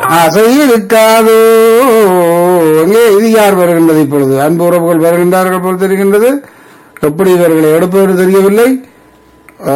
ஆசை இருக்காதோ எங்கே இது யார் வருகின்றது இப்பொழுது அன்பு உறவுகள் வருகின்றார்கள் போல் தெரிகின்றது எப்படி இவர்களை எடுப்பது தெரியவில்லை ஆ,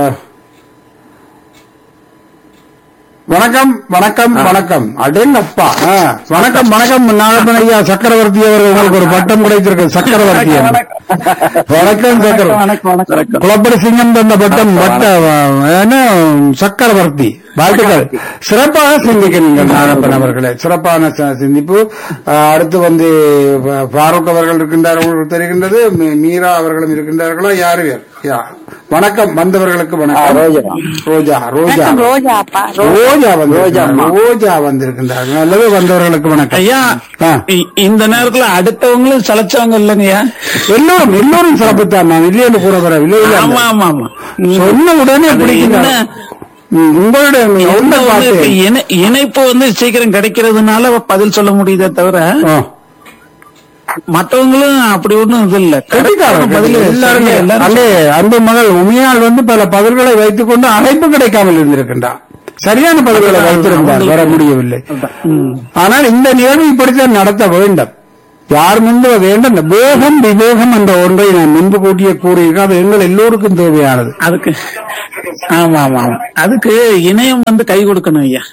வணக்கம் வணக்கம் வணக்கம் அடேங்கப்பா ஆ, வணக்கம் வணக்கம் நாகப்பன் ஐயா சக்கரவர்த்தி அவர்கள் உங்களுக்கு ஒரு பட்டம் கிடைத்திருக்கு சக்கரவர்த்தி என்று. வணக்கம் சக்கரவர்த்தி குளப்படி சிங்கம் தந்த பட்டம் பட்ட என்ன சக்கரவர்த்தி வாழ்த்துக்கள் சிறப்பாக சிந்திக்கிறீர்கள் நாகப்பன் அவர்களே சிறப்பான ச- சிந்திப்பு ஆ, அடுத்து வந்து ப- ஃபாரூக் அவர்கள் இருக்கின்றார்கள் உங்களுக்கு தெரிகின்றது மீ- மீரா அவர்களும் இருக்கின்றார்களா யாரு பேர் யா. வணக்கம் வந்தவர்களுக்கு வணக்கம் ரோஜா. ரோஜா ரோஜா வணக்கம் ரோஜா அப்பா ரோ- ரோஜா வந்து ரோஜா வந்திருக்கின்றார்கள் நல்லது வந்தவர்களுக்கு வணக்கம் ஐயா ஆ. இ- இந்த நேரத்துல அடுத்தவங்களும் சளைச்சவங்க இல்லைங்கய்யா எல்லோரும் எல்லோரும் சிறப்புத்தான் நான் இல்லை என்று கூற வரவில்லை இல்லை ஆமா இல்லை. ஆமா ஆமா சொன்ன உடனே அது பிடிக்கின்றார் என்ன? ம், உங்களுடைய என்ன உண்மை வந்து பார்த்து இப்ப இணை- இணைப்பு வந்து சீக்கிரம் கிடைக்கிறதுனால பதில் சொல்ல முடியுதே தவிர ஆ. மத்தவங்களும் அப்படி ஒண்ணும் இது இல்ல கெட்டிக்காரர்கள். பதில் எல்லாருமே எல்லாரும் அங்கே அன்பு மகள் உமையால் வந்து பல பதில்களை வைத்துக் கொண்டு அழைப்பு கிடைக்காமல் இருந்திருக்கின்றார் சரியான பதில்களை வைத்திருந்தார் வர முடியவில்லை ஆனால் இந்த நிகழ்வு இப்படித்தான் நடத்த வேண்டும் யார் முன்பு வேண்டும் இந்த வேகம் விவேகம் என்ற ஒன்றை நான் முன்பு கூட்டிய கூறியிருக்கேன் அது எங்கள் எல்லோருக்கும் தேவையானது அதுக்கு ஆமா ஆமா ஆமா அதுக்கு இணையம் வந்து கை கொடுக்கணும் ஐயா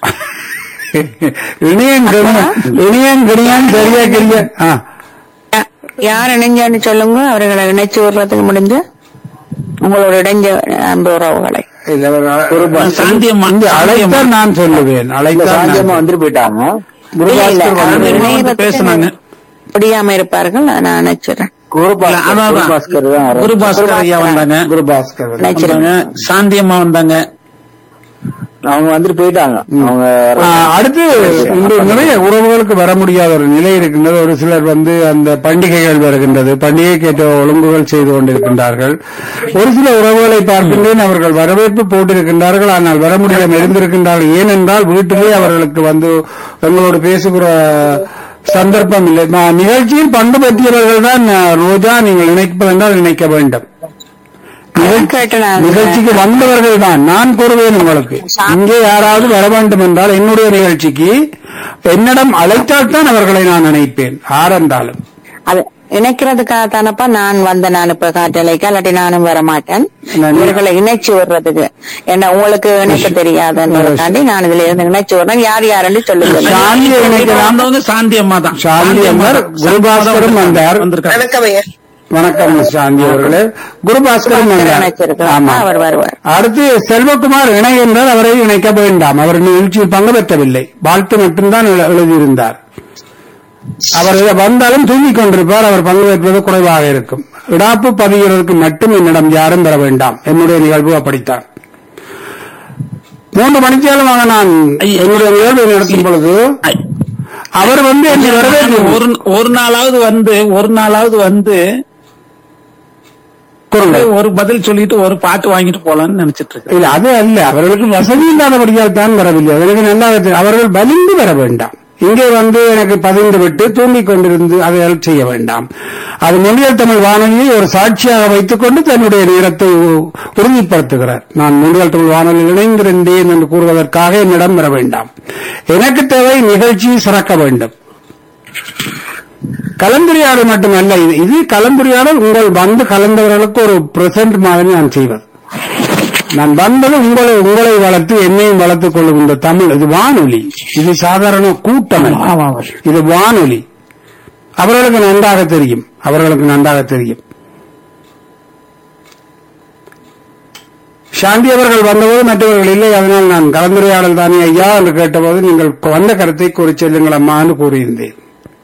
இணையம் கணியம் இணையம் கணியான் சரியா கிரிய ஆ யா- யார் இணைஞ்சன்னு சொல்லுங்க அவர்களை இணைச்சு விடுறதுக்கு முடிஞ்சு உங்களோட இடைஞ்ச அன்பு உறவுகளை இல்ல, ஒரு சாந்தியம்மா இந்த சாந்தியம்மா அழைத்தான் நான் சொல்லுவேன் இந்த அழைத்தான் சாந்தியம்மா நான் வந்துட்டு போயிட்டாங்க குருபாஸ்கர் இல்ல, வந்து- அவங்க சாந்தியம்மா வந்து இணையறதுக்கு பேசுனாங்க முடியாம இருப்பார்கள் நான் அணைச்சிடுறேன் இல்ல, அதான், அதான். குருபாஸ்கர் தான் வர்றாரு. குருபாஸ்கர் ஐயா வந்தாங்க குருபாஸ்கர் வந்து. இணைச்சிடுறேன் வந்தாங்க சாந்தியம்மா வந்தாங்க அவங்க வந்துட்டு போயிட்டாங்க அவங்க ஆ, அடுத்து இன்று நிறைய உறவுகளுக்கு வர முடியாத ஒரு நிலை இருக்கின்றது ஒரு சிலர் வந்து அந்த பண்டிகைகள் வருகின்றது பண்டிகைக்கு ஏற்ற ஒழுங்குகள் செய்து கொண்டிருக்கின்றார்கள் ஒரு சில உறவுகளை பார்க்கின்றேன் அவர்கள் வரவேற்பு போட்டிருக்கின்றார்கள் ஆனால் வர முடியாமல் இருந்திருக்கின்றார்கள் ஏனென்றால் வீட்டிலே அவர்களுக்கு வந்து எங்களோடு பேசுகிற சந்தர்ப்பம் இல்லை நான் நிகழ்ச்சியில் பங்கு பெற்றியவர்கள் தான் ரோஜா நீங்கள் நினைப்பதென்றால் நினைக்க வேண்டும் அதான் கேட்டேன் நான். நிகழ்ச்சிக்கு வந்தவர்கள் தான் நான் கூறுவேன் உங்களுக்கு இங்கே யாராவது வர வேண்டும் என்றால் என்னுடைய நிகழ்ச்சிக்கு என்னிடம் அழைத்தால் தான் அவர்களை நான் நினைப்பேன் ஆரென்றாலும் அது இணைக்கிறதுக்காக தானப்பா நான் வந்த நான் இப்ப காட்டலைக்கு இல்லாட்டி நானும் வர மாட்டேன் நான் இவர்களை இணைச்சு விடுறதுக்கு என்ன உங்களுக்கு இணைக்க தெரியாதுன்றதுக்காண்டி நான் இதுல இருந்து இணைச்சு விடுறேன் யார் யாருன்னு சொல்லுங்க சாந்தியை இணைக்கலாம் வந்தவங்க சாந்தி அம்மா தான் சாந்தி அம்மர் குருபாஸ்கரும் வந்தார் வந்திருக்காங்க வணக்கம் ஐயா வணக்கம் சாந்தி அவர்களே குருபாஸ்கரும் வந்தார் இணைச்சிருக்கலாம் ஆமா அவர் வருவார் அடுத்து செல்வகுமார் இணை என்றால் அவரை இணைக்க வேண்டாம் அவர் நிகழ்ச்சியில் பங்கு பெற்றவில்லை வாழ்த்து மட்டும்தான் எழு- எழுதியிருந்தார் அவர் வந்தாலும் தூங்கிக் கொண்டிருப்பார் அவர் பங்கு பெறுவது குறைவாக இருக்கும் இடாப்பு பதிகிறதுக்கு மட்டும் என்னிடம் யாரும் பெற வேண்டாம் என்னுடைய நிகழ்வு அப்படித்தான் மூன்று மணிக்காலமாக நான் என்னுடைய நிகழ்வை நடத்தும் பொழுது ஐ. அவர் வந்து என்னை வரவேற்று ஒரு ஒரு நாளாவது வந்து ஒரு நாளாவது வந்து கூறுங்கள். ஒரு பதில் சொல்லிட்டு ஒரு பாட்டு வாங்கிட்டு போலாம்னு நினைச்சிட்டு இருக்கேன் இல்ல அது அல்ல அவர்களுக்கு வசதி இல்லாதபடியால் தான் வரவில்லை எனக்கு நல்லா தெரியும். அவர்கள் வலிந்து வர வேண்டாம் இங்கே வந்து எனக்கு பதிந்து விட்டு தூங்கிக் கொண்டிருந்து அதை செய்ய வேண்டாம் அது மொழியல் தமிழ் வானொலியை ஒரு சாட்சியாக வைத்துக் கொண்டு தன்னுடைய நேரத்தை உ- உறுதிப்படுத்துகிறார் நான் மொழியல் தமிழ் வானொலியில் இணைந்திருந்தேன் என்று கூறுவதற்காக என்னிடம் வர வேண்டாம் எனக்கு தேவை நிகழ்ச்சி சிறக்க வேண்டும் கலந்துரையாடல் மட்டுமல்ல இது இது கலந்துரையாடல் உங்கள் வந்து கலந்தவர்களுக்கு ஒரு பிரசன்ட் மாதிரி நான் செய்வது நான் வந்தது உங்களை உங்களை வளர்த்து என்னையும் வளர்த்துக் கொள்ளும் இந்த தமிழ் இது வானொலி இது சாதாரண கூட்டம் அல்ல. ஆமா, ஆமா. இது வானொலி அவர்களுக்கு நன்றாக தெரியும் அவர்களுக்கு நன்றாக தெரியும் சாந்தி அவர்கள் வந்தபோது மற்றவர்கள் இல்லை அதனால் நான் கலந்துரையாடல் தானே ஐயா என்று கேட்டபோது நீங்கள் வந்த கருத்தை கூறி செல்லுங்கள் அம்மா என்று கூறியிருந்தேன்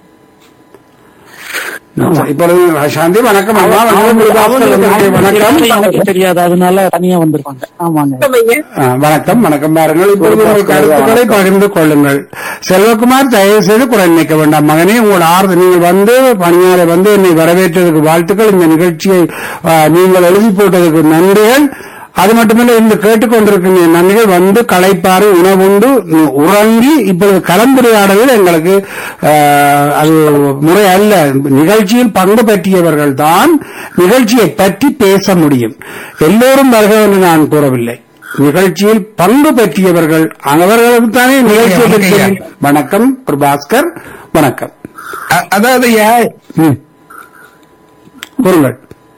இப்பொழுது சாந்தி வணக்கம் அம்மா வணக்கம் வணக்கம் எனக்கு தெரியாது அதனால தனியா வந்திருப்பாங்க ஆமாங்க வணக்கம் ஐயா ஆ, வணக்கம் வணக்கம் பாருங்கள் இப்பொழுது உங்கள் கருத்துக்களை பகிர்ந்து கொள்ளுங்கள் செல்வகுமார் தயவு செய்து குரல் நிற்க வேண்டாம் மகனே உங்கள் ஆறுதல் நீங்கள் வந்து பணியாளை வந்து என்னை வரவேற்றதுக்கு வாழ்த்துக்கள் இந்த நிகழ்ச்சியை ஆ, நீங்கள் எழுதி போட்டதுக்கு நன்றிகள் அது மட்டுமல்ல இந்த கேட்டுக்கொண்டிருக்கின்ற நன்றிகள் வந்து களைப்பாறு உணவுண்டு உ- உறங்கி இப்பொழுது கலந்துரையாடலில் எங்களுக்கு ஆ, அது முறை அல்ல நிகழ்ச்சியில் பங்கு பற்றியவர்கள் தான் நிகழ்ச்சியை பற்றி பேச முடியும் எல்லோரும் வருக என்று நான் கூறவில்லை நிகழ்ச்சியில் பங்கு பெற்றியவர்கள் அவர்களுக்கு தானே நிகழ்ச்சியை வணக்கம் பற்றி ஐயா. வணக்கம் பிரபாஸ்கர் வணக்கம் அ- அதாவது ஐயா, ம். கூறுங்கள்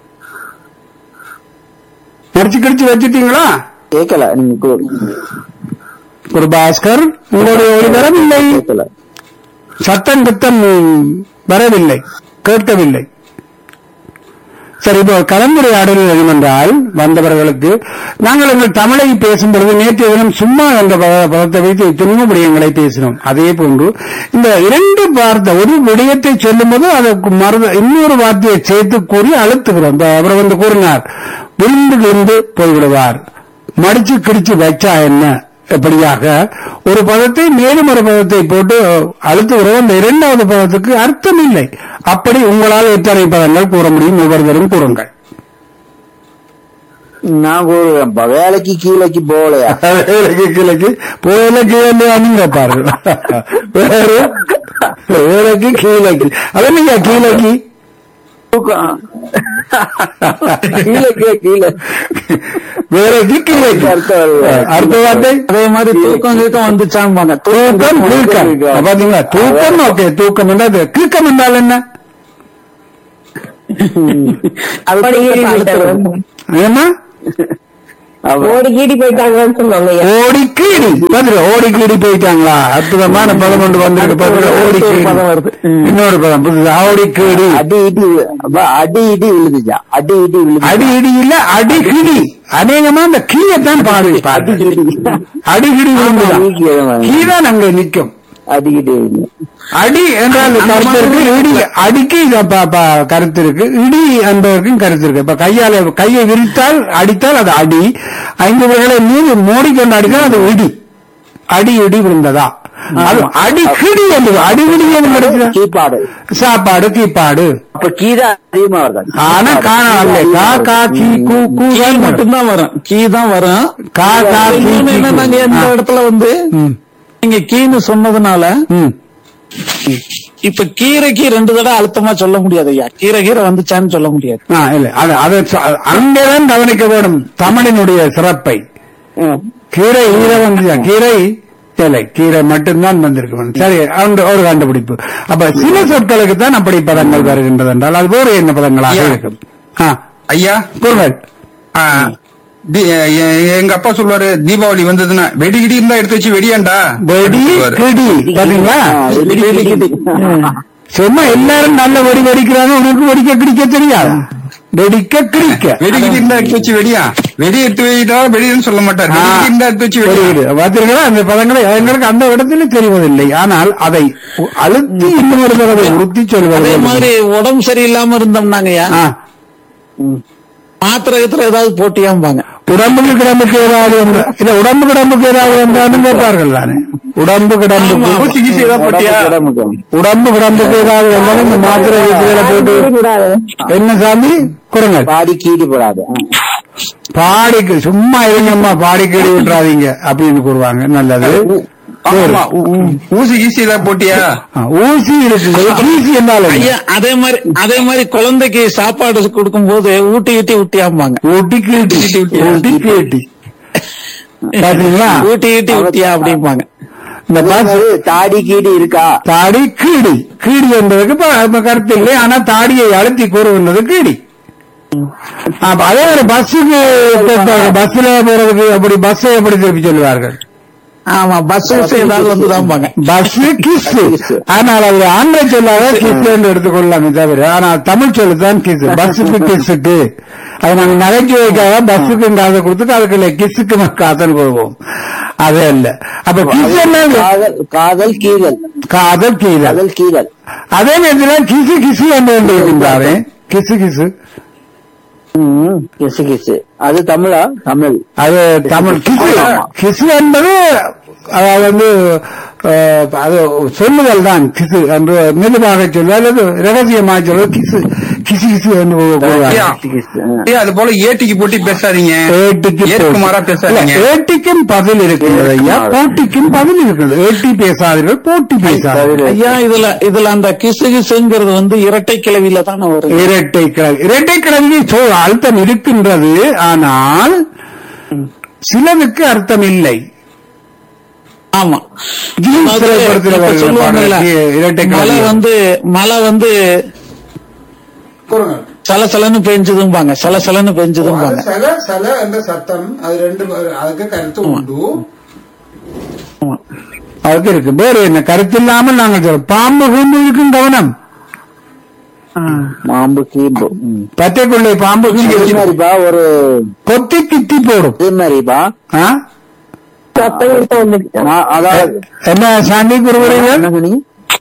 மடிச்சு கிடிச்சு வச்சுட்டீங்களா கேட்கல நீங்க கு- பிரபாஸ்கர் உங்களுடைய ஒளி வரவில்லை கேட்கல சத்தம் கித்தம் வரவில்லை கேட்கவில்லை சரி இப்போ கலந்துரையாடல் வேண்டுமென்றால் வந்தவர்களுக்கு நாங்கள் எங்கள் தமிழை பேசும் பொழுது நேற்றைய தினம் சும்மா என்ற பத- பதத்தை வைத்து எத்தனையோ விடயங்களை பேசினோம் அதே போன்று இந்த இரண்டு வார்த்தை ஒரு விடயத்தை சொல்லும்போது அதற்கு மறு இன்னொரு வார்த்தையை சேர்த்து கூறி அழுத்துகிறோம் இந்த அவர் வந்து கூறினார் விழுந்து விழுந்து போய்விடுவார் மடிச்சு கிடிச்சு வச்சா என்ன எப்படியாக ஒரு பதத்தை மேலும் ஒரு பதத்தை போட்டு அழுத்துகிறோம் அந்த இரண்டாவது பதத்துக்கு அர்த்தம் இல்லை அப்படி உங்களால் எத்தனை பதங்கள் கூற முடியும் ஒவ்வொருவரும் கூறுங்கள் நான் கூறுவேன் ப- வேலைக்கு கீழைக்கு போகலையா வேலைக்கு கிழக்கு போயில கீழே கேட்பார்கள் வேறு வேலைக்கு கீழக்கு அதனையா கீழக்கு தூக்கம். கீழே கீழே கீழே வேலைக்கு கீழக்கு அர்த்தம் வருது. அடுத்த வார்த்தை அதே மாதிரி தூக்கம் கீக்கம் வந்துச்சாம்பாங்க தூக்கம் கீழ்க்கம் பாத்தீங்களா தூக்கம் ஓகே தூக்கம் என்றால் கீழ்க்கம் என்றால் என்ன அது தூக்கத்தை அழுத்தம். ஏமா அவ- ஓடி கீடி போயிட்டாங்கன்னு சொல்லுவாங்க ஐயா. ஓடி கீடி பாத்துரு ஓடி கீடி போயிட்டாங்களா அற்புதமான பதம் ஒன்று வந்திருக்கு பாத்துரு ஓடி கீடி பதம் வருது. ம். இன்னொரு பதம் புதுசு ஓடி கீடி அடி இடி அவ அடி இடி விழுதுச்சா அடி இடி விழுது அடி இடி இல்ல அடி கிடி அநேகமா அந்த கீயத்தான் பாடு பாடு அடி கிடி விழுந்துதான் கீதான் அங்க நிக்கும் அடி இடி விழுது அடி என்றால் கருத்து இருக்கு இடி அடிக்கு இது ப- ப- கருத்து இருக்கு இடி என்பதற்கும் கருத்து இருக்கு இப்ப கையால கையை விரித்தால் அடித்தால் அது அடி ஐந்து விரலை மீது மூடிக்கொண்டு அடித்தால் அது இடி அடி இடி விழுந்ததா அது அடி கிடி என்பது அடி கிடி என்று கிடைச்சதா? கீப்பாடு சாப்பாடு கீப்பாடு அப்ப கீதா அதிகமா வருது ஆனா காணல கா கா கீ கூ கூ கீ தான் வரும். மட்டும்தான் வரும் கீ தான் வரும் கா கா கீ இன்னொன்னு கீ, என்னன்னாங்க கூ. இந்த ஆ. இடத்துல வந்து ம், நீங்க கீன்னு சொன்னதுனால ம். இப்ப கீரைக்கு ரெண்டு தடவை அழுத்தமா சொல்ல முடியாது ஐயா கீரை கீரை வந்துச்சான்னு சொல்ல முடியாது ஆ, இல்ல அது அது சொ- அங்கேதான் கவனிக்க வேண்டும் தமிழினுடைய சிறப்பை கீரை ஈர வந்து கீரை இல்லை கீரை மட்டும்தான் வந்திருக்கு சரி அந்த ஒரு கண்டுபிடிப்பு அப்ப சில சொற்களுக்கு தான் அப்படி பதங்கள் வருகின்றது என்றால் அது வேறு என்ன பதங்களாக ஐயா. இருக்கும் ஆ, ஐயா கூறுங்கள் ஆ, தி- எ- எங்க அப்பா சொல்லுவாரு தீபாவளி வந்ததுன்னா வெடி கிடி இருந்தா எடுத்து வச்சு வெடியாண்டா வெடி சொல்லுவாரு. கிடி பாத்தீங்களா சும்மா எல்லாரும் நல்ல வெடி வெடிக்கிறாங்க உனக்கு வெடிக்க கிடிக்க தெரியாது வெடிக்க கிடிக்க வெடி கிடி இருந்தா எடுத்து வச்சு வெடியா வெடி எடுத்து வைட்டா வெடின்னு சொல்ல மாட்டார் வெடி கிடி இருந்தா எடுத்து வச்சு வெடியா தெரியுது பார்த்தீர்களா அந்த பதங்களை எங்களுக்கு அந்த இடத்துல தெரிவதில்லை ஆனால் அதை உ- அழுத்தி இன்னொரு தடவை உறுத்தி சொல்வது அதே மாதிரி உடம்பு சரியில்லாம இருந்தோம்னாங்கய்யா ஆ, மாத்திரை கத்திர ஏதாவது போட்டியாம்பாங்க உடம்புக்கு கிடம்புக்கு ஏதாவது ஒன்று இல்ல உடம்பு கிடம்புக்கு ஏதாவது வந்தாலும் கேட்பார்கள் தானே உடம்பு கிடம்புக்கு ஊசி கீசி ஏதாவது போட்டியா உடம்பு கிடம்புக்கு ஏதாவது வந்தாலும் இந்த மாத்திரை வீட்டுகளை போட்டு என்ன சாமி குரங்கள் பாடி கீடி போடாது பாடிக்கு சும்மா இருங்கம்மா பாடி கேடி விட்டுறாதீங்க அப்படின்னு கூறுவாங்க நல்லது ஆமா, ஊ- ஊ- ஊசி கீசி ஏதாவது போட்டியா ஆ, ஊசி இருக்குது ஊசி என்றாலும் ஐயா அதே மாதிரி அதே மாதிரி குழந்தைக்கு சாப்பாடு கொடுக்கும் போது ஊட்டி ஊட்டி ஊட்டியாம்பாங்க ஊட்டி கீட்டி ஊட்டி கீட்டி பாத்தீங்களா ஊட்டி ஊட்டி ஊட்டியா அப்படிம்பாங்க இந்த பாஸ் அதாவது தாடி கீடி இருக்கா தாடி கீடி கீடி என்பதற்கு இப்ப- இப்ப கருத்து இல்லை ஆனா தாடியை அழுத்தி கூறுகின்றது கீடி அப்ப அதே ஒரு பஸ்ஸுக்கு பஸ்ல போறதுக்கு அப்படி பஸ்ஸை எப்படி திருப்பி சொல்லுவார்கள் ஆமா பஸ் ஏதாவது வந்துதாம்பாங்க பஸ் கிஸ் ஆனால் அது ஆங்கில சொல்லாத கிஸ் என்று எடுத்துக்கொள்ளலாமே தவிர ஆனால் தமிழ் சொல்லு தான் கிஸ் பஸ்ஸுக்கு கிஸ்ஸுக்கு அது நாங்க நகைச்சுவைக்காக பஸ்ஸுக்கு காசை கொடுத்துட்டு அதுக்கு இல்லை கிஸ்ஸுக்கு காசல் போடுவோம் அதே இல்ல அப்ப கிஸ் என்ன காதல் காதல் கீதல் காதல் கீழல் காதல் கீதல் அதே நேரத்தில் கிசு கிசு என்று ஒன்று இருக்கின்றாரே கிசு கிசு ம், கிசு கிசு அது தமிழா தமிழ் அது தமிழ் கிசு கிசு என்பது அதாவது வந்து அஹ், அது சொல்லுதல் தான் கிசு என்று மெதுவாக சொல்வது அல்லது ரகசியமாக சொல்வது கிசு கிசு கிசு என்று கூறுவார்கள். ஐயா, ஐயா, அது போல ஏட்டிக்கு போட்டி பேசாதீங்க ஏட்டிக்கு ஏற்குமாறா போட்டி. பேசாதீங்க இல்ல, ஏட்டிக்கும் பதில் இருக்கிறது ஐயா போட்டிக்கும் பதில் இருக்கிறது ஏட்டி பேசாதீர்கள் போட்டி பேசாதீர்கள் ஐயா இதுல இதுல அந்த கிசு கிசுங்கிறது வந்து இரட்டை கிளவியில தானே வரும் இரட்டை கிழவி இரட்டை கிழவிக்கு சொல் அழுத்தம் இருக்கின்றது ஆனால் சிலதுக்கு அர்த்தம் இல்லை ஆமா ஜீன்ஸ் அதாவது திரைப்படத்துல இப்ப வருகிற சொல்லுவாங்கல்ல, பாடல், இரட்டை மழை கிழவி. வந்து மழை வந்து சலசலன்னு பெஞ்சதும்பாங்க சலசலன்னு பெஞ்சதும்பாங்க சல சல என்ற சத்தம் அது ரெண்டு அதுக்கு கருத்து உண்டு ஆமா. அதுக்கு இருக்கு வேறு என்ன கருத்து இல்லாமல் நாங்கள் சொல்றோம். பாம்பு கூம்பு இருக்கும் கவனம் மாம்பு கீம்பு ம். பத்தைக்குள்ளே பாம்பு இது கூம்பு மாதிரிப்பா ஒரு கொத்தி கித்தி போடும் இது மாதிரிப்பா ஆ? நான் அதாவது என்ன சாண்டி குருவரைகள் என்ன சொன்னீங்க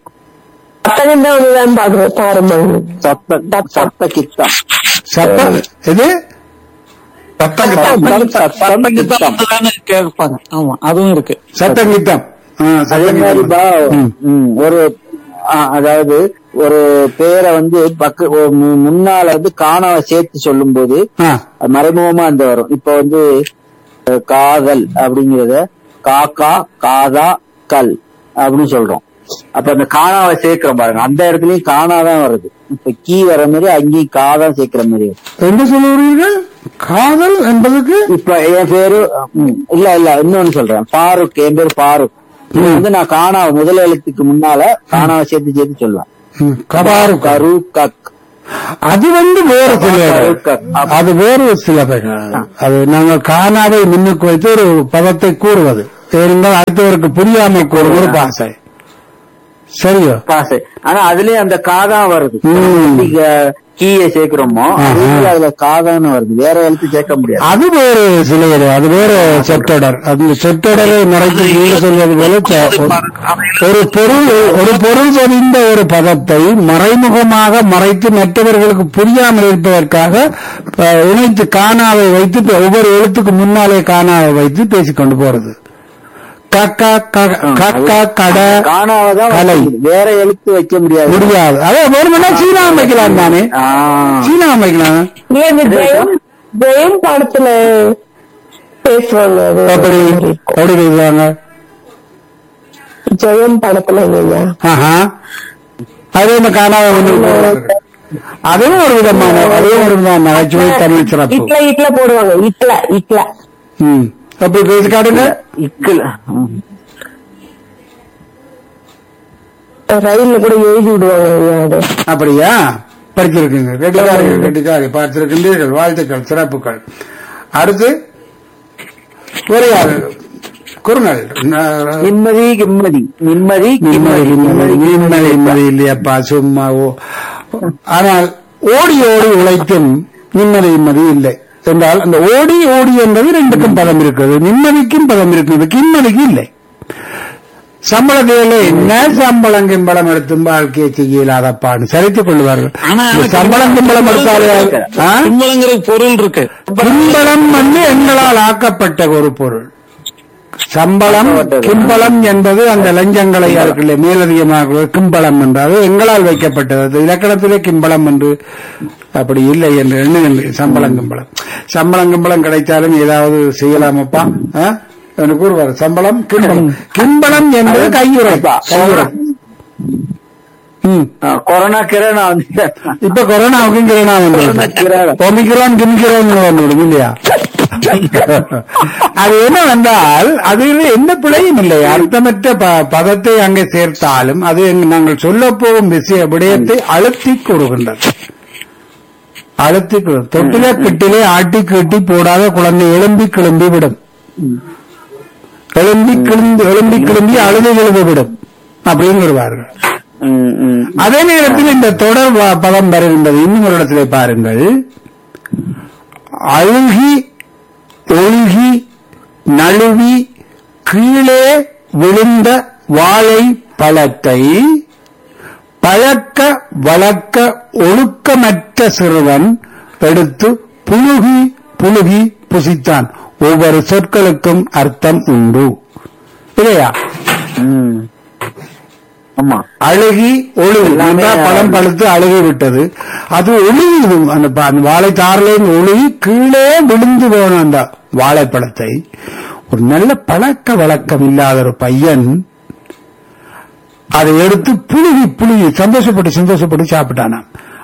சத்த சத்த கித்தம் சத்த இது சத்தம் சத்தம் கித்தம் அதுதானே கேட்பாங்க ஆமா அதுவும் இருக்கு சத்தம் கித்தம் ஆ, அதே சத்தம் மாதிரிப்பா கித்தம். ம். ம், ஒரு ஆ, அதாவது ஒரு பேரை வந்து பக்க ஒரு மு- முன்னால வந்து காணாம சேர்த்து சொல்லும்போது ஆ, அது மறைமுகமா அந்த வரும் இப்ப வந்து அஹ், காதல் அப்படிங்கறத காக்கா காதா கல் அப்படின்னு சொல்றோம் அப்ப அந்த காணாவை சேர்க்கிறோம் பாருங்க அந்த இடத்துலயும் காணாதான் வருது இப்ப கீ வர மாதிரி அங்கேயும் காதான் சேர்க்கிற மாதிரி வரும். என்ன சொல்லுகிறீர்கள் காதல் என்பதுக்கு இப்ப என் பேரு ம், இல்ல இல்ல இன்னொன்னு சொல்றேன் பாருக் என் பேரு பாருக் இது வந்து நான் காணா முதல் எழுத்துக்கு முன்னால காணாவை சேர்த்து சேர்த்து சொல்லுவேன் ம், கபாரு கரு கக் அது வந்து வேறு சில கருக்க. அது வேறு சில பெயர். அது நாங்கள் காணாவை முன்னுக்கு வைத்து ஒரு பதத்தை கூறுவது இருந்தால் அடுத்தவருக்கு புரியாமல் கூறுவது ஒரு பாசை சரியோ காசு ஆனா அதுலயே அந்த காதான் வருது ம். நீங்க கீயை சேர்க்கிறோமோ அதே மாதிரி அதுல காதான்னு வருது வேற எழுத்து சேர்க்க முடியாது அது வேறு சிலையர் அது வேறு சொற்றொடர் அந்த சொற்றொடரை மறைத்து நீங்க சொல்வது போல ச- ஒரு பொருள் ஒரு பொருள் தெரிந்த ஒரு பதத்தை மறைமுகமாக மறைத்து மற்றவர்களுக்கு புரியாமல் இருப்பதற்காக அஹ், இணைத்து காணாவை வைத்து ஒவ்வொரு எழுத்துக்கு முன்னாலே காணாவை வைத்து பேசிக்கொண்டு போறது கக்கா க- கக்கா கட காணாவதான் கலை. வேற எழுத்து வைக்க முடியாது முடியாது அதான் வேணுமென்னா சீனாவை வைக்கலாம் தானே ஆ. சீனாவை வைக்கலாம் ஜெயம் ஜெயம் படத்துல பேசுவாங்க அது எப்படி எப்படி பேசுவாங்க ஜெயம் படத்துல இல்லையா ஆஹா. அது இந்த காணாத ஒன்று அதுவும் ஒரு விதமான அதுவும் ஒரு விதமான நகைச்சுவை தமிழ் சிறப்பு இட்ல இட்ல போடுவாங்க இட்ல இட்ல ம் அப்படி பேசி காட்டுங்க இக்குல ம். ரயில்ல கூட எழுதி விடுவாங்க ஐயா அது அப்படியா படிச்சிருக்குங்க கெட்டிக்காரி கெட்டிக்காரி பார்த்திருக்கின்றீர்கள் வாழ்த்துக்கள் சிறப்புகள் அடுத்து ஒரு யாரு குறுங்கள் ந- நிம்மதி கிம்மதி நிம்மதி நிம்மதி கிம்மதி நிம்மதி நிம்மதி நிம்மதி இல்லையப்பா சும்மா ஓ ஆனால் ஓடி ஓடி உழைத்தும் நிம்மதி நிம்மதி இல்லை என்றால் அந்த ஓடி ஓடி என்பது ரெண்டுக்கும் பதம் இருக்கிறது நிம்மதிக்கும் பதம் இருக்கிறது கிம்மதிக்கு இல்லை சம்பளத்திலே என்ன சம்பளம் கிம்பளம் எடுத்தும் வாழ்க்கையை செய்ய இல்லாதப்பான்னு சரித்துக் கொள்வார்கள் ஆனா இந்த சம்பளம் கிம்பளம் எடுத்தாலே ஆ? சிம்பளங்கிற பொருள் இருக்கு கிம்பளம் வந்து எங்களால் ஆக்கப்பட்ட ஒரு பொருள் சம்பளம் கிம்பளம் என்பது அந்த லஞ்சங்களை இருக்குல்ல மேலதிகமாக கிம்பளம் என்றால் எங்களால் வைக்கப்பட்டது அது இலக்கணத்திலே கிம்பளம் என்று அப்படி இல்லை என்று எண்ணுகின்றேன் சம்பளம் கிம்பளம் சம்பளம் கிம்பளம் கிடைத்தாலும் ஏதாவது செய்யலாமப்பா ஆ? என்று கூறுவார் சம்பளம் கிம்பளம் கிம்பளம் என்பது கையுறை கையுறை ம் ஆ, கொரோனா கிரணா வந்து இப்ப கொரோனாவுக்கும் கிரணா வந்து ஒமிக்ரான் கிம்கிரான் வந்துவிடும் இல்லையா அது என்ன வந்தால் அதில் எந்த பிழையும் இல்லை அர்த்தமற்ற ப- பதத்தை அங்கே சேர்த்தாலும் அது எங்க- நாங்கள் சொல்ல போகும் விஷய விடயத்தை அழுத்தி கூறுகின்றது அழுத்தி கூறு- தொட்டில கிட்டிலே ஆட்டி கட்டி போடாத குழந்தை எழும்பி கிளம்பி விடும் எழும்பி கிளம்பி எழும்பி கிளம்பி அழுது எழுது விடும் அப்படின்னு வருவார்கள் ம், ம். அதே நேரத்தில் இந்த தொடர் வ- பதம் வருகின்றது இன்னும் ஒரு இடத்திலே பாருங்கள் அழுகி ஒழுகி நழுவி கீழே விழுந்த வாழை பழத்தை பழக்க வளர்க்க ஒழுக்கமற்ற சிறுவன் எடுத்து புழுகி புழுகி புசித்தான் ஒவ்வொரு சொற்களுக்கும் அர்த்தம் உண்டு இல்லையா ம். ஆமா அழுகி ஒழுகு எல்லாமே நன்றா பழம் பழுத்து அழுகி விட்டது அது ஒழுகுது அந்த ப- அந்த வாழைத்தாரிலிருந்து ஒழுகி கீழே விழுந்து போன அந்த வாழைப்பழத்தை ஒரு நல்ல பழக்க வழக்கம் இல்லாத ஒரு பையன் அதை எடுத்து புழுகி புழுகி சந்தோஷப்பட்டு சந்தோஷப்பட்டு சாப்பிட்டானாம்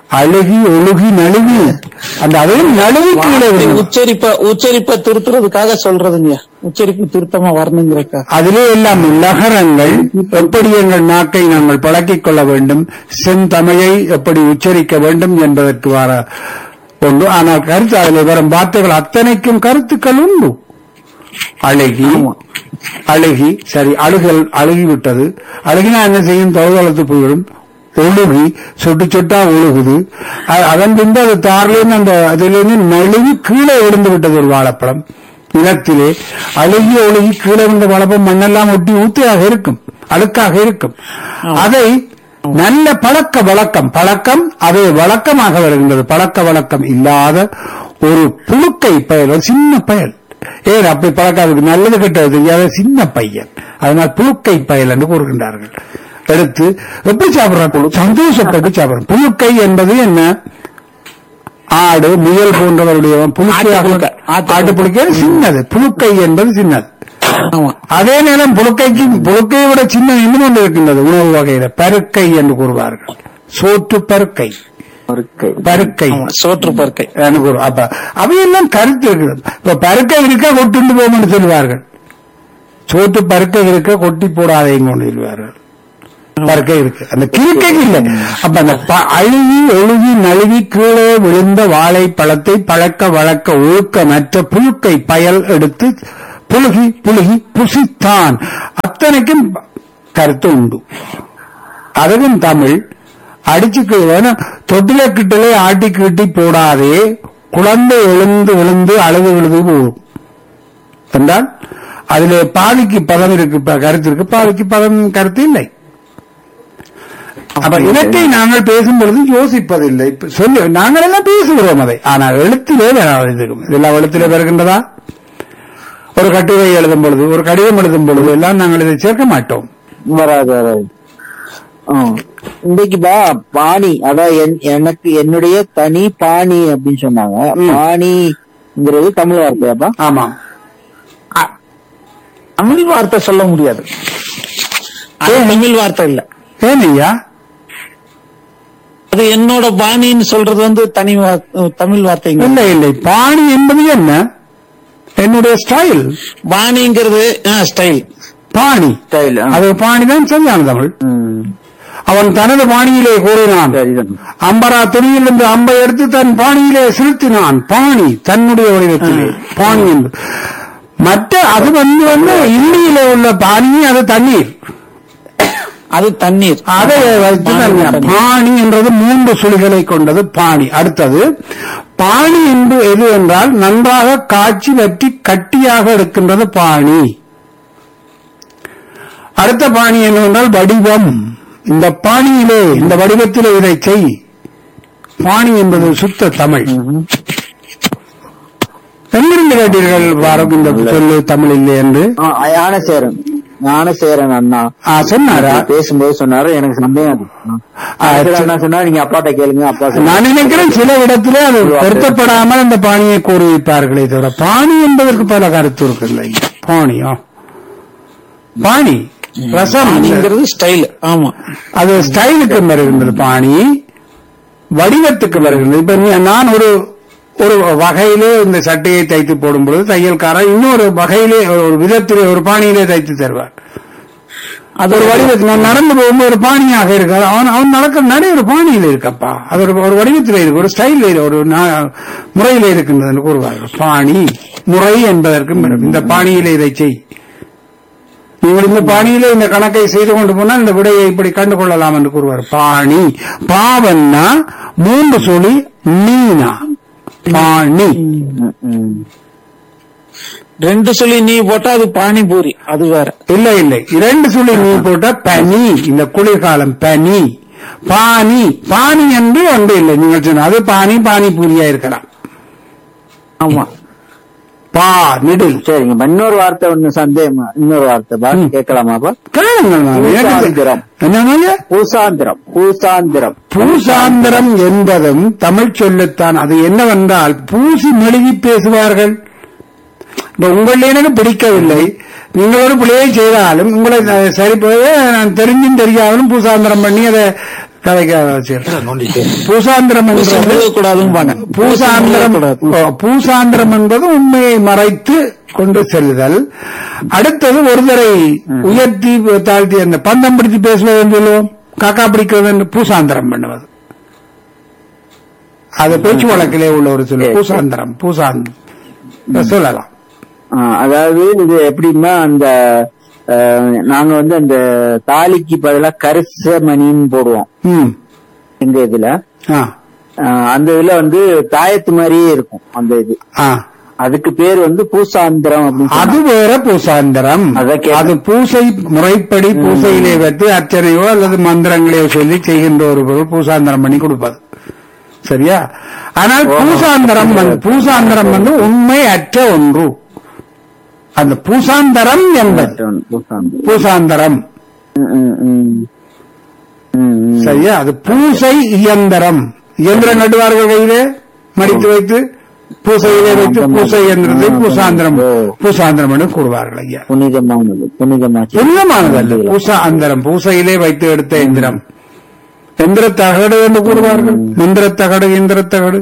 அழுகி ஒழுகி நழுவி அந்த அதையும் நழுவி கீழே விழுந்து. உச்சரிப்ப உச்சரிப்ப திருத்துறதுக்காக சொல்றதுங்க உச்சரிப்பு திருத்தமா வரணுங்கிறக்கா அதிலே எல்லாம் நகரங்கள் எப்படி எங்கள் நாக்கை நாங்கள் பழக்கிக் கொள்ள வேண்டும் செந்தமிழை எப்படி உச்சரிக்க வேண்டும் என்பதற்கு வர உண்டு ஆனால் கருத்து அதில் வரும் வார்த்தைகள் அத்தனைக்கும் கருத்துக்கள் உண்டு அழகி அழுகி சரி அழுகல் அழுகிவிட்டது அழுகினா என்ன செய்யும் தொலைதளத்து போயிடும் ஒழுகி சொட்டு சொட்டா ஒழுகுது அ- அதன் பின்பு அது தாரிலிருந்து அந்த அதிலிருந்து நழுவி கீழே விழுந்து விட்டது ஒரு வாழைப்பழம் நிலத்திலே அழுகி ஒழுகி கீழே விழுந்த வாழைப்பழம் மண்ணெல்லாம் ஒட்டி ஊத்தியாக இருக்கும் அழுக்காக இருக்கும் அதை நல்ல பழக்க வழக்கம் பழக்கம் அது வழக்கமாக வருகின்றது பழக்க வழக்கம் இல்லாத ஒரு புழுக்கை பயல் ஒரு சின்ன பயல் ஏன் அப்படி பழக்காதுக்கு நல்லது கெட்டது தெரியாத சின்ன பையன் அதனால் புழுக்கை பயல் என்று கூறுகின்றார்கள் எடுத்து எப்படி சாப்பிடுறான் சந்தோஷப்பட்டு சாப்பிடுறான் புழுக்கை என்பது என்ன ஆடு முயல் போன்றவருடைய புழுக்கையாக ஆட்டுப்புழுக்கை. ஆட்டுப்புழுக்கை சின்னது புழுக்கை என்பது சின்னது ஆமா அதே நேரம் புழுக்கைக்கு புழுக்கையை விட சின்ன இன்னும் ஒன்று இருக்கின்றது உணவு வகையில பருக்கை என்று கூறுவார்கள் சோற்று பருக்கை பருக்கை பருக்கை ஆமா சோற்று பருக்கை என்று கூறு- அப்ப அவையெல்லாம் கருத்து இருக்குது இப்ப பருக்கை இருக்க கொட்டுண்டு போகும்னு சொல்லுவார்கள் சோற்று பருக்கை இருக்க கொட்டி போடாதேங்க ஒன்று சொல்லுவார்கள் பருக்கை இருக்கு அந்த கிறுக்கைக்கு இல்லை அப்ப அந்த ப- அழுகி ஒழுகி நழுவி கீழே விழுந்த வாழைப்பழத்தை பழக்க வழக்க ஒழுக்கமற்ற புழுக்கை பயல் எடுத்து புழுகி புழுகி புசித்தான் அத்தனைக்கும் கருத்து உண்டு அதுவும் தமிழ் அடிச்சு தொட்டில கிட்டலே ஆட்டி கீட்டி போடாதே குழந்தை எழுந்து விழுந்து அழுது விழுது போகும் என்றால் அதிலே பாதிக்கு பதம் இருக்கு ப- கருத்து இருக்கு பாதிக்கு பதம் கருத்து இல்லை அப்ப இலக்கை நாங்கள் பேசும் பொழுது யோசிப்பதில்லை இப்ப சொல்லு நாங்கள் எல்லாம் பேசுகிறோம் அதை ஆனால் எழுத்திலே வேணாம் இருக்கும் இதெல்லாம் எழுத்திலே வருகின்றதா ஒரு கட்டுரை எழுதும் பொழுது ஒரு கடிதம் எழுதும் பொழுது எல்லாம் நாங்கள் இதை சேர்க்க மாட்டோம் வராது வராது ஆ. இன்னைக்கு பா பாணி அதான் என்- எனக்கு என்னுடைய தனி பாணி அப்படின்னு சொன்னாங்க ம். பாணிங்கிறது தமிழ் வார்த்தையாப்பா ஆமா தமிழ் வார்த்தை சொல்ல முடியாது அது தமிழ் வார்த்தை இல்ல ஏனையா அது என்னோட பாணின்னு சொல்றது வந்து தனி வா- தமிழ் வார்த்தைங்க இல்லை இல்லை பாணி என்பது என்ன என்னுடைய ஸ்டைல் பாணிங்கிறது ஸ்டைல் பாணி ஸ்டைல் அது பாணிதான் சரியான தமிழ் அவன் தனது பாணியிலே கூறினான் சரிதான் அம்பரா துணியிலிருந்து அம்பை எடுத்து தன் பாணியிலே செலுத்தினான் பாணி தன்னுடைய வடிவத்திலே பாணி என்று மற்ற அது வந்து வந்து இந்தியிலே உள்ள பாணி அது தண்ணீர் அது தண்ணீர் அதை வைத்து பாணி தருகிறார். தண்ணீர். பாணி என்றது மூன்று சுழிகளை கொண்டது பாணி அடுத்தது பாணி என்று எது என்றால் நன்றாக காய்ச்சி வற்றி கட்டியாக எடுக்கின்றது பாணி அடுத்த பாணி என்னவென்றால் வடிவம் இந்த பாணியிலே இந்த வடிவத்திலே இதை செய் பாணி என்பது சுத்த தமிழ் எங்கிருந்து கேட்டீர்கள் பாரத் இந்த சொல்லு தமிழ் இல்லை என்று ஆ, ஞானசேரன் ஞானசேரன் அண்ணா ஆ, சொன்னாரா பேசும்போது சொன்னாரு எனக்கு சந்தேகம் அது. ஆ. ஞானசேரன் அண்ணா சொன்னா நீங்க அப்பாட்ட கேளுங்க அப்பா சொல்லுங்க. நான் நினைக்கிறேன் சில இடத்திலே அது பொருத்தப்படாமல் அந்த பாணியை கூறி வைப்பார்களே தவிர பாணி என்பதற்கு பல கருத்து இருக்குல்ல பாணியா பாணி ரசம் பாணிங்கிறது ஸ்டைல் ஆமா அது ஸ்டைலுக்கு வருகின்றது பாணி வடிவத்துக்கு வருகின்றது இப்ப நீ- நான் ஒரு ஒரு வகையிலே இந்த சட்டையை தைத்து போடும் பொழுது தையல்காரன் இன்னொரு வகையிலே ஒரு விதத்திலே ஒரு பாணியிலே தைத்து தருவார் அது ஒரு வடிவத்தில் நான் நடந்து போகும்போது ஒரு பாணியாக இருக்காது அவன் அவன் நடக்கிற நடை ஒரு பாணியில இருக்கப்பா அது ஒரு ஒரு வடிவத்தில் இருக்கு ஒரு ஸ்டைலில் ஒரு நா- முறையில இருக்கின்றது என்று கூறுவார்கள் பாணி முறை என்பதற்கும் இருக்கு. இந்த பாணியிலே இதை செய் நீங்கள் இந்த பாணியிலே இந்த கணக்கை செய்து கொண்டு போனால் இந்த விடையை இப்படி கண்டு கொள்ளலாம் என்று கூறுவார் பாணி பாவன்னா மூன்று சொல்லி நீனா பாணி ம், ம். ரெண்டு சொல்லி நீ போட்டா அது பானிபூரி அது வேற இல்லை இல்லை இரண்டு சுழி நீ போட்ட பனி இந்த குளிர்காலம் பனி பானி பானி என்று ஒன்று இல்லை நீங்கள் சொன்ன அது பானி பானிபூரியா இருக்கலாம் ஆமா பா நெடில் சரிங்க இப்ப இன்னொரு வார்த்தை ஒண்ணு சந்தேகம் இன்னொரு வார்த்தை பா ம். கேட்கலாமாப்பா கேளுங்கள் நான். எனக்கு பூசாந்திரம். என்னங்க பூசாந்திரம் பூசாந்திரம் பூசாந்திரம் என்பதும் தமிழ் சொல்லுத்தான் அது என்னவென்றால் பூசி மெழுகி பேசுவார்கள் இப்ப உங்களில் எனக்கு பிடிக்கவில்லை நீங்கள் ஒரு பிள்ளையை செய்தாலும் உங்களை அஹ், சரி போய் நான் தெரிஞ்சும் தெரியாமலும் பூசாந்திரம் பண்ணி அதை கதைக்காக வச்சு பூசாந்திரம் என்றது கூடாதுன்னு பூசாந்திரம் ஓ, பூசாந்திரம் என்பது உண்மையை மறைத்து கொண்டு செல்லுதல் அடுத்தது ஒருத்தரை உயர்த்தி தாழ்த்தி அந்த பந்தம் பிடித்து பேசுவது என்று சொல்லுவோம் காக்கா பிடிக்கிறது என்று பூசாந்திரம் பண்ணுவது அது பேச்சு வழக்கிலே உள்ள ஒரு சொல்லு பூசாந்திரம் பூசாந்திரம் சொல்லலாம் ஆ, அதாவது இது எப்படின்னா அந்த அஹ், நாங்க வந்து அந்த தாலிக்கு பதிலா கரிசமணின்னு போடுவோம் ம் எங்க இதுல ஆ அஹ், அந்த இதுல வந்து தாயத்து மாதிரியே இருக்கும் அந்த இது ஆ அதுக்கு பேர் வந்து பூசாந்திரம் அப்படின்னு அது சொல்லுவாங்க. வேற பூசாந்திரம் அதை கேட்டேன். அது பூசை முறைப்படி பூசையிலே வைத்து அர்ச்சனையோ அல்லது மந்திரங்களையோ சொல்லி செய்கின்ற ஒரு பொருள் பூசாந்திரம் பண்ணி கொடுப்பது சரியா ஆனால் பூசாந்தரம் வந்து பூசாந்தரம் வந்து உண்மை அற்ற ஒன்று அந்த பூசாந்தரம் என்பது பூசாந்திரம் பூசாந்தரம் ம், ம், ம். ம், ம். சரியா அது பூசை இயந்திரம் இயந்திரம் நடுவார்கள் கையிலே மடித்து வைத்து பூசையிலே வைத்து பூசை இயந்திரத்தை பூசாந்திரம் பூசாந்திரம் என்று கூறுவார்கள் ஐயா புனிதமானது புனிதமாச்சு புனிதமானதல்ல பூசாந்தரம் பூசையிலே வைத்து எடுத்த எந்திரம் எந்திர தகடு என்று கூறுவார்கள் மந்திர தகடு எந்திர தகடு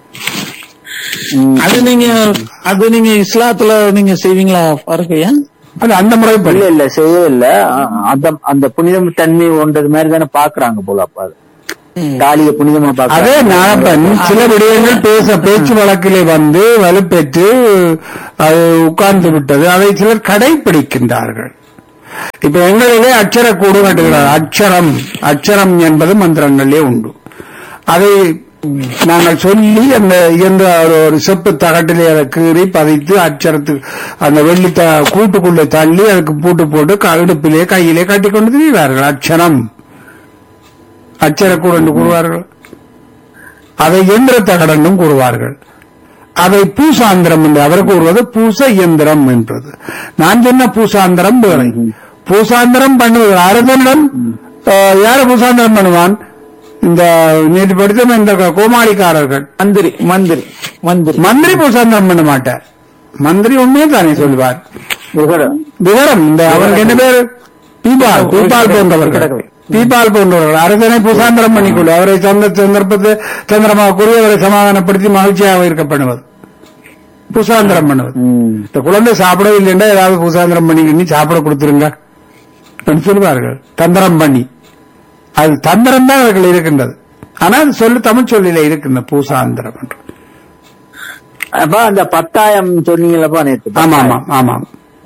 அது நீங்க அது நீங்க இஸ்லாத்துல நீங்க செய்வீங்களா பாருங்கய்யா அது அந்த முறைப்படி இல்ல இல்ல செய்யவே இல்ல அ- அந்த அந்த புனிதம் தன்மை ஒன்றது மாதிரி தானே பாக்குறாங்க போல அப்ப அது தாலிய புனிதமா அதே பாக்குறாங்க நாகப்பன் சில விடயங்கள் பேச பேச்சு வழக்கிலே வந்து வலுப்பெற்று அது உட்கார்ந்து விட்டது அதை சிலர் கடைபிடிக்கின்றார்கள் இப்ப எங்களிலே அச்சரக்கூடு கட்டுகிறார் அக்ஷரம் அக்ஷரம் என்பது மந்திரங்களிலே உண்டு அதை நாங்கள் சொல்லி அந்த இயன்ற ஒரு ஒரு செப்பு தகட்டிலே அதை கீறி பதித்து அச்சரத்துக்கு அந்த வெள்ளி த கூட்டுக்குள்ளே தள்ளி அதுக்கு பூட்டு போட்டு க- இடுப்பிலே கையிலே கட்டி கொண்டு திரிகிறார்கள் அக்ஷரம் அச்சரக்கூடு என்று கூறுவார்கள் அதை இயந்திர தகடென்றும் கூறுவார்கள் அதை பூசாந்திரம் என்று அவர் கூறுவது பூச இயந்திரம் என்றது நான் சொன்ன பூசாந்திரம் வேறு பூசாந்திரம் பண்ணுவது அரசனிடம் யாரு பூசாந்திரம் பண்ணுவான் இந்த நேற்று படித்த இந்த கோமாளிக்காரர்கள் மந்திரி மந்திரி மந்திரி மந்திரி பூசாந்திரம் பண்ண மாட்டார் மந்திரி உண்மையே தானே சொல்வார் விவரம். விவரம் இந்த அவருக்கு என்ன பேரு பீபால் பீபால் போன்றவர்கள் பீபால் போன்றவர்கள் அரசனை பூசாந்தரம் பண்ணிக்கொண்டு அவரை சந்த சந்தர்ப்பத்தை சந்திரமாக கூறி அவரை சமாதானப்படுத்தி மகிழ்ச்சியாக இருக்க பண்ணுவது பூசாந்தரம் பண்ணுவது ம். இந்த குழந்தை சாப்பிடவில்லைன்னா ஏதாவது பூசாந்தரம் பண்ணி சாப்பிட கொடுத்துருங்க என்று சொல்வார்கள் தந்திரம் பண்ணி அது தந்திரம் தான் அவர்கள் இருக்கின்றது ஆனால் சொல்லு தமிழ் சொல்லில இருக்கின்ற பூசாந்திரம் என்று அப்ப அந்த பத்தாயம் சொன்னீங்களப்பா நேத்து ஆமா ஆமாம் ஆமாம்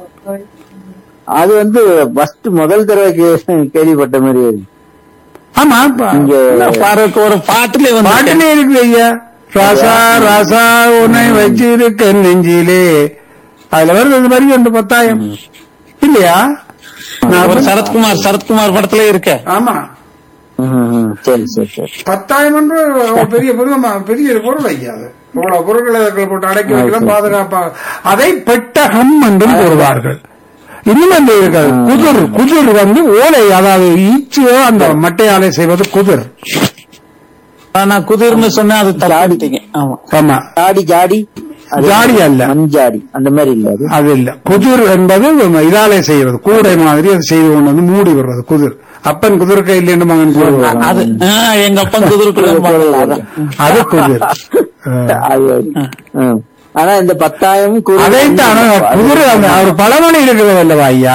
அது வந்து ஃபர்ஸ்ட் முதல் தடவை கே- கேள்விப்பட்ட மாதிரி இருக்கு. ஆமா ப- இங்க இல்ல, பாருக்கு ஒரு பாட்டுல வந்து பாட்டிலே இருக்கு ஐயா ராசா ராசா உன்னை வச்சிருக்க நெஞ்சிலே அதுல வருது இது மாதிரி ஒன்று பத்தாயம் இல்லையா ஒரு சரத்குமார் சரத்குமார் படத்துல இருக்க ஆமா ம், ம், சரி சரி சரி பத்தாயிரம் என்று ஒரு பெரிய பொருள் பெரிய ஒரு பொருள் ஐயா அது இவ்வளவு பொருட்களை அதுக்குள்ள போட்டு அடக்கி வைக்கலாம் பாதுகாப்பாக அதை பெட்டகம் என்றும் கூறுவார்கள் இன்னும் அந்த இருக்காது குதிர் குதிர் வந்து ஓலை அதாவது ஈச்சியோ அந்த மட்டையாலை செய்வது குதிர் நான் குதிர்னு சொன்னா அது தள்ளாடிட்டீங்க ஆமா ஆமா ஜாடி ஜாடி அது ஜாடி அல்ல. மஞ்சாடி அந்த மாதிரி இல்ல அது அது இல்ல குதிர் என்பது இதாலே செய்வது கூடை மாதிரி அது செய்து கொண்டு வந்து மூடி விடுறது குதிர் அப்பன் குதிர் கையில் என்று மகன் கூறுவார் அது ஆ, எங்க அப்பன் குதிரைக்குள்ள அதான் அது குதிர் அது ம். ஆனா இந்த பத்தாயம் குரு- அதைத்தான் குதிரை அந்த ஒரு பழமொழி இருக்கிறது அல்லவா ஐயா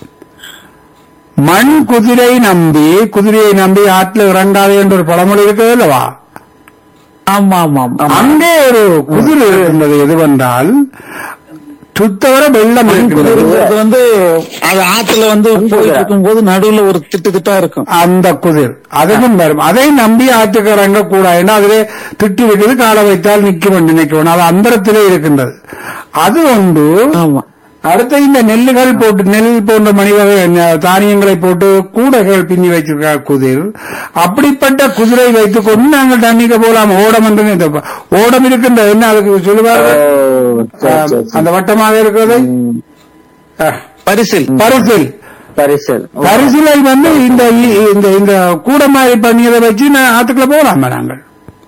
மண் குதிரை நம்பி குதிரையை நம்பி ஆற்றில் இறங்காதே என்ற ஒரு பழமொழி இருக்கிறது அல்லவா ஆமா ஆமா ஆமா அங்கே ஒரு குதிரை இருக்கின்றது எதுவென்றால் சுத்தவர வெள்ளம் இருக்கிறது குதிரைங்கிறது வந்து அது ஆத்துல வந்து போயிட்டு இருக்கும் போது நடுவுல ஒரு திட்டு திட்டா இருக்கும் அந்த குதிர் அதுவும் வரும் அதை நம்பி ஆற்றுக்கு இறங்க கூடாது அதிலே திட்டு வைக்கிறது காலை வைத்தால் நிற்கும் நினைக்கணும் அது அந்தரத்திலே இருக்கின்றது அது ஒன்று ஆமா அடுத்து இந்த நெல்லுகள் போட்டு நெல் போன்ற மணி வகை ந- தானியங்களை போட்டு கூடைகள் பின்னி வைத்திருக்கிறார் குதிர் அப்படிப்பட்ட குதிரை வைத்துக் கொண்டு நாங்கள் தண்ணிக்கு போலாம் ஓடம் என்று இந்த ப- ஓடம் இருக்கின்ற என்ன அதுக்கு ஓ, சொல்லுவார்கள் சரி, ஆ, சரி, சரி. அந்த வட்டமாக இருக்கிறது ஆ, பரிசில் பரிசில் பரிசல் பரிசிலை வந்து இந்த இ- இந்த இந்த கூட மாதிரி பண்ணியதை வச்சு நான் ஆத்துக்குள்ள போலாமா நாங்கள்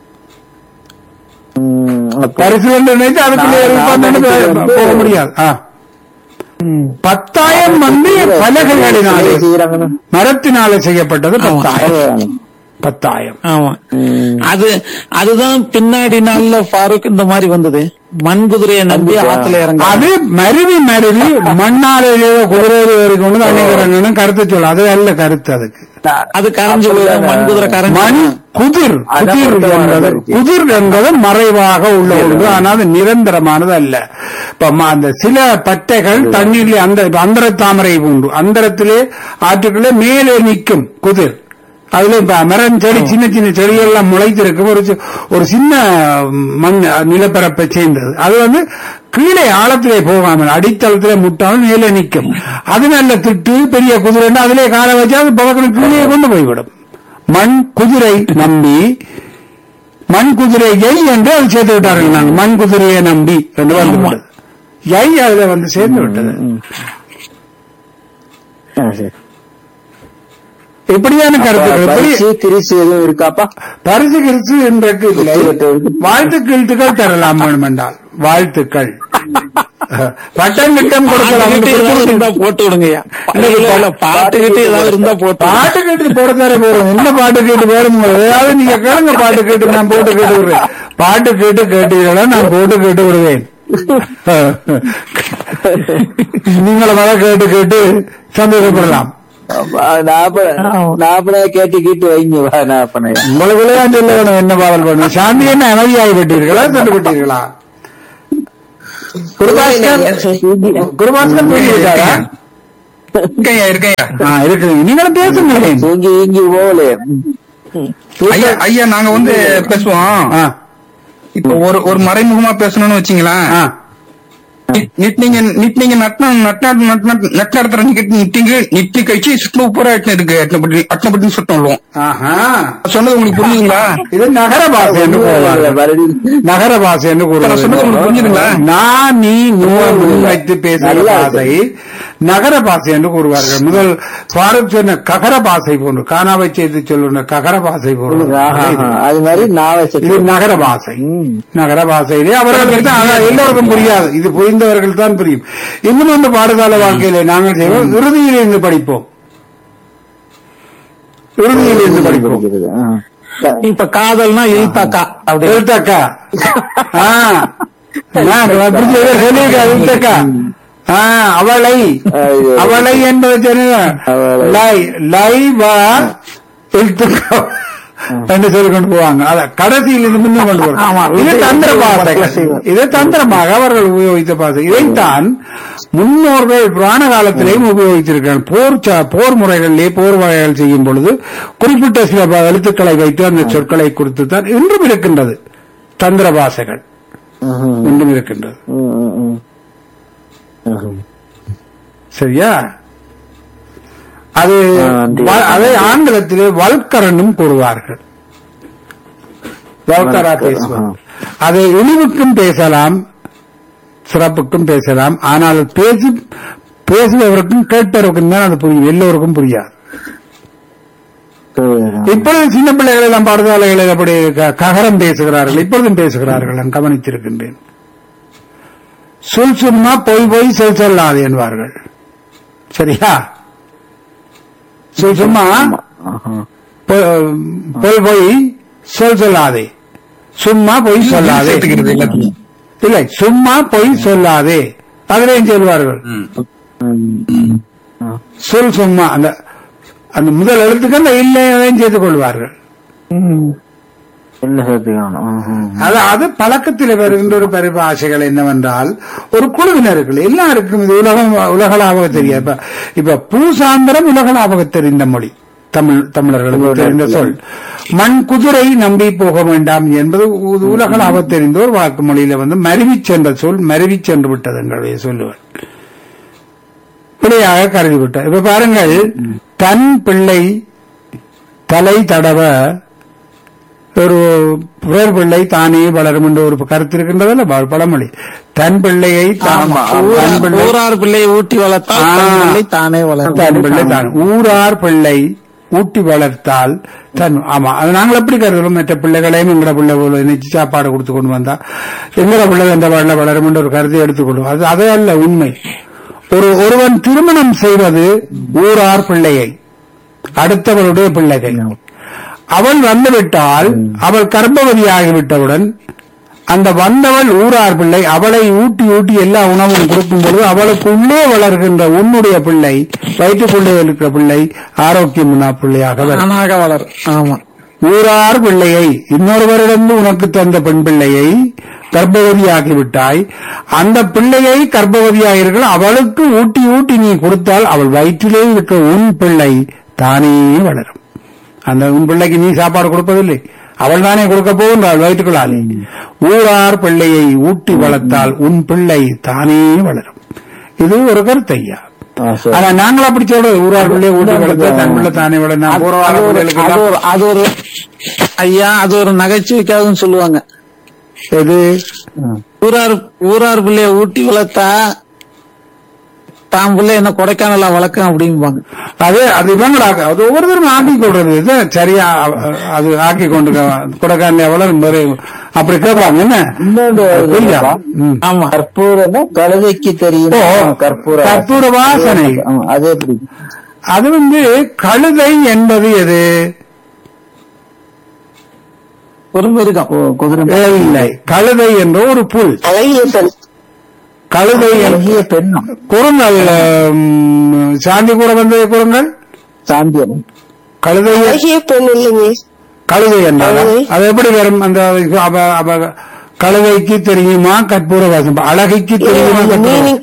ம், அப்ப பரிசில் என்று நினைத்து அதுக்குள்ள நான் உட்கார்ந்து நினைச்சது வந்து- போக முடியாது ஆ. பத்தாயிரம் வந்து பலகைகளினாலே செய்யறாங்கன்னு மரத்தினாலே செய்யப்பட்டது பத்தாயிரம் பத்தாயம் ஆமா அது அதுதான் பின்னாடி நாள்ல ஃபாரூக் இந்த மாதிரி வந்தது மண் குதிரையை நம்பி ஆத்துல இறங்க அது மருவி மருவி மண்ணால குதிரையில ஏறி கொண்டு அன்னைக்கு கருத்து சொல்ல அது அல்ல கருத்து அதுக்கு அது கரைஞ்சு போயிடும் மண் குதிரை கரைஞ்சு மண் குதிர் அதான் குதிர் பொருத்தமானது என்பது இருக்கு. குதிர் என்பது மறைவாக உள்ள ஒன்று ஆனால் அது நிரந்தரமானது அல்ல இப்ப ம- அந்த சில பட்டைகள் தண்ணீரிலே அந்த இப்ப அந்தர தாமரை உண்டு அந்தரத்திலே ஆற்றுக்குள்ளே மேலே நிற்கும் குதிர் அதுல இப்ப மரம் செடி சின்ன சின்ன செடிகள் எல்லாம் முளைத்திருக்கும் ஒரு சி- ஒரு சின்ன மண் நிலப்பரப்பை சேர்ந்தது அது வந்து கீழே ஆழத்திலே போகாமல் அடித்தளத்திலே முட்டாமல் மேலே நிற்கும் அது நல்ல திட்டு பெரிய குதிரை அதிலே காலை வச்சா அது பக்கத்தில் கீழே கொண்டு போய்விடும் மண் குதிரை நம்பி மண் குதிரை எய் என்று அது சேர்த்து விட்டார்கள் நாங்கள் மண் குதிரையை நம்பி என்று வந்து விட்டது எய் அதுல வந்து சேர்ந்து விட்டது ஆ, சரி. இப்படியான கருத்துக்கள் இப்படி பரிசு கிரிசு எதுவும் இருக்காப்பா பரிசு கிரிசு என்றக்கு இல்லை வாழ்த்துக்கள் தரலாம் வேணும் என்றால் வாழ்த்துக்கள் பட்டம் கிட்டம் கொடுக்கலாம் பாட்டு ஏதாவது இருந்தா போட்டு விடுங்கய்யா இல்ல, பாட்டு கிட்ட ஏதாவது இருந்தா போட்டு விடுங்க. பாட்டு கேட்டு போட தர போறோம் என்ன பாட்டு கேட்டு போறோம் ஏதாவது நீங்க கேளுங்க பாட்டு கேட்டு நான் போட்டு கேட்டு விடுறேன் பாட்டு கேட்டு கேட்டீங்களா நான் போட்டு கேட்டு விடுவேன் நீங்களும் அதை கேட்டு கேட்டு சந்தோஷப்படலாம் நாப்பனா கேட்டு கேட்டு வைங்க வா நாப்பனா உங்களுக்கு விளையாண்டு இல்லை வேணும் என்ன பாடல் பண்ணும் சாந்தி என்ன அமைதியாகி விட்டீர்களா சென்று விட்டீர்களா குருபாஸ்கர் குருபாஸ்கர் போயிருக்காரா இருக்கையா இருக்கையா ஆ இருக்குங்க நீங்களும் பேசுங்களேன் தூங்கி இங்கி போகல ஐயா ஐயா நாங்க வந்து பேசுவோம் ஆ இப்போ ஒரு ஒரு மறைமுகமா பேசணும்னு வச்சீங்களேன் ஆ நிட்னிங்க நிட்னிங்க நட்ன நட்ன நட் நடத்துற நிட்டிங்க நிட்டி கழிச்சு சுட்டு பூரா எட்டு இருக்கு எட்டப்பட்டி அட்டப்பட்டின்னு சுத்தம் ஆஹா சொன்னது உங்களுக்கு புரியுதுங்களா இது நகர பாஷை என்று கூறுவார்கள் நகர பாஷை என்று நான் சொன்னது உங்களுக்கு புரிஞ்சுதுங்களா? கூறுவார்கள் நான் நீ நூல் முன்வைத்து பேசுகிற நல்லா பாஷை நகர பாஷை என்று கூறுவார்கள் முதல் ஃபாரூக் சொன்ன ககர பாஷை போன்று காணாவை செய்து சொல்லுன ககர பாஷை போன்று அது மாதிரி நாவை இது நகர பாஷை நகர பாஷையிலே அவர்களுக்கு தான் ஆனா எல்லோருக்கும் புரியாது இது புரிந்தவர்கள் தான் புரியும் இன்னும் ஒன்று பாடசாலை வாழ்க்கையிலே நாங்கள் செய்வோம் இறுதியில் இருந்து படிப்போம் இறுதியில் இருந்து படிப்போம் இப்ப காதல்னா இழுத்தாக்கா அப்படி எழுத்தக்கா ஆ நான் அப்படி சொல்லியிருக்கேன் எழுத்தக்கா ஆ அவளை ஐயோ. அவளை என்பது தெரியுமா? அவளை. லை லை வா எழுத்துக்கா என்று சொல்லி கொண்டு போவாங்க அத கடைசியில் இருந்து முன்னும் கொண்டு ஆமா, போவாங்க இது இது தந்திர பாசை செய்வார். இது தந்திரமாக அவர்கள் உபயோகித்த பாசை இதைத்தான் முன்னோர்கள் புராண காலத்திலேயும் உபயோகித்திருக்கிறார்கள் போர் ச- போர் முறைகளிலே போர் வகைகள் செய்யும் பொழுது குறிப்பிட்ட சில ப- எழுத்துக்களை வைத்து அந்த சொற்களை கொடுத்து தான் இன்றும் இருக்கின்றது தந்திர பாசைகள் இன்றும் இருக்கின்றது சரியா அது ஆ, நன்றி. வ- அதை ஆங்கிலத்திலே வல்கரனும் கூறுவார்கள் வல்கரா பேசுவார் அதை இழிவுக்கும் பேசலாம் சிறப்புக்கும் பேசலாம் ஆனால் பேசி பேசுபவருக்கும் கேட்பவருக்கும் தான் அது புரியும் எல்லோருக்கும் புரியாது இப்பொழுது சின்ன பிள்ளைகள் எல்லாம் பாடசாலைகளில் அப்படி க- ககரம் பேசுகிறார்கள் இப்பொழுதும் பேசுகிறார்கள் நான் கவனித்திருக்கின்றேன் சொல் சும்மா பொய் பொய் சொல் சொல்லாது என்பார்கள் சரியா சொல் சும்மா பொ- பொய் பொய் சொல் சொல்லாதே சும்மா பொய் சொல்லாதே சேர்த்துக்கிறது எல்லாத்தையும் இல்லை சும்மா பொய் சொல்லாதே அதிலையும் சொல்வார்கள் சொல் சும்மா அந்த அந்த முதல் எழுத்துக்கு அந்த இல்லையும் சேர்த்துக் கொள்வார்கள் என்ன சேர்த்துக்கணும் அது அது பழக்கத்தில் வருகின்ற ஒரு பரிபாஷைகள் என்னவென்றால் ஒரு குழுவினர்கள் எல்லாருக்கும் இது உலகம் உலகளாக தெரியும் இப்ப இப்ப பூசாந்தரம் உலகளாக தெரிந்த மொழி தமிழ் தமிழர்களுக்கு தெரிந்த சொல் மண் குதிரை நம்பி போக வேண்டாம் என்பது உ- உலகளாக தெரிந்த ஒரு வாக்கு மொழியில வந்து மருவி சென்ற சொல் மருவி சென்று விட்டது எங்களுடைய சொல்லுவர் பிள்ளையாக கருதி விட்டார் இப்ப பாருங்கள் தன் பிள்ளை தலை தடவ ஒரு பிறர் பிள்ளை தானே வளரும் என்ற ஒரு கருத்து இருக்கின்றதல்ல ப- பழமொழி தன் பிள்ளையை தான் தன் பிள்ளை ஊரார் பிள்ளையை ஊட்டி வளர்த்தால் தன் ஆ. பிள்ளை தானே வளரும் தன் பிள்ளை தான் ஊரார் பிள்ளை ஊட்டி வளர்த்தால் தன் ஆமா அது நாங்கள் எப்படி கருதுறோம் மற்ற பிள்ளைகளையும் எங்கட பிள்ளை போல நினைச்சு சாப்பாடு கொடுத்து கொண்டு வந்தா எங்கட பிள்ளை எந்த வளர வளரும் என்ற ஒரு கருத்தை எடுத்துக்கொள்ளும் அது அதே அல்ல உண்மை ஒரு ஒருவன் திருமணம் செய்வது ஊரார் பிள்ளையை அடுத்தவருடைய பிள்ளைகள் அவள் வந்துவிட்டால் அவள் கர்ப்பவதியாகிவிட்டவுடன் அந்த வந்தவள் ஊரார் பிள்ளை அவளை ஊட்டி ஊட்டி எல்லா உணவும் கொடுக்கும் பொழுது அவளுக்கு உள்ளே வளர்கின்ற உன்னுடைய பிள்ளை வயிற்றுக்குள்ளே இருக்கிற பிள்ளை ஆரோக்கியமுன்னா பிள்ளையாக வரும். தானாக வளர் ஆமா ஊரார் பிள்ளையை இன்னொருவரிடந்து உனக்கு தந்த பெண் பிள்ளையை கர்ப்பவதியாக்கி விட்டாய் அந்த பிள்ளையை கர்ப்பவதியாகிறீர்கள் அவளுக்கு ஊட்டி ஊட்டி நீ கொடுத்தால் அவள் வயிற்றிலே இருக்க உன் பிள்ளை தானே வளரும் அந்த உன் பிள்ளைக்கு நீ சாப்பாடு கொடுப்பதில்லை அவள் தானே கொடுக்க போகின்றாள் வயிற்றுக்குள்ளாலே ஊரார் பிள்ளையை ஊட்டி வளர்த்தால் உன் பிள்ளை தானே வளரும் இது ஒரு கருத்து ஐயா ஆ, சரி. ஆனா நாங்கள் அப்படி சொல்றது ஊரார் பிள்ளையை ஊட்டி வளர்த்தா தன் பிள்ளை தானே வளரும் நான் பூர்வகால அது ஒரு- பிள்ளைகளுக்கு அது எல்லாம் ஒரு அது ஒரு ஐயா அது ஒரு நகைச்சுவைக்காகவும் சொல்லுவாங்க எது ஊரார் ஊரார் பிள்ளைய ஊட்டி வளர்த்தா தான் பிள்ளை என்ன கொடைக்கானலா வளர்க்கும் அப்படிம்பாங்க அது அது இவங்களாக்க அது ஒவ்வொருத்தரும் ஆக்கி கொள்றது இது சரியா அ- அது ஆக்கி கொண்டு கொடைக்கானல் வளரும் முறை அப்படி கேட்பாங்க என்ன இன்னொன்று புரியுதா? இருக்குப்பா. ம். ஆமா கற்பூரம்னா கழுதைக்கு தெரியும் ஓ, கற்பூர கற்பூர வாசனை. ஆ, அது எப்படி அது வந்து கழுதை என்பது எது ஒரு மிருகம் குதிரை இல்லை கழுதை என்ற ஒரு புல் அழகிய பெண் கழுதை என்ற- அழகிய பெண்ணும் குரங்கள் ம், சாந்தி கூட வந்தது குரங்கள் சாந்தியம் கழுதை அழகிய பெண் இல்லைங்க கழுதை என்றால் கழுதை. அது எப்படி வரும் அந்த அவ- அவ- கழுதைக்கு தெரியுமா கற்பூர வாசம் அழகைக்கு தெரியுமா கற்பூர மீனிங்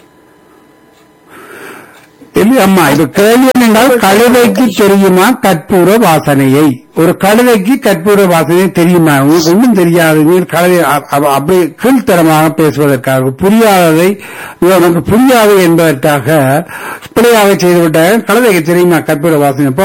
இல்லை அம்மா இது கேள்வி என்றால் கழுதைக்கு தெரியுமா கற்பூர வாசனையை ஒரு கழுதைக்கு கற்பூர வாசனை தெரியுமா உங்களுக்கு ஒன்றும் தெரியாது நீ கழுதை அ- அ- அப்படி கீழ்த்தரமாக பேசுவதற்காக புரியாததை இது உனக்கு புரியாது என்பதற்காக பிழையாக செய்துவிட்டாங்க கழுதைக்கு தெரியுமா கற்பூர வாசனை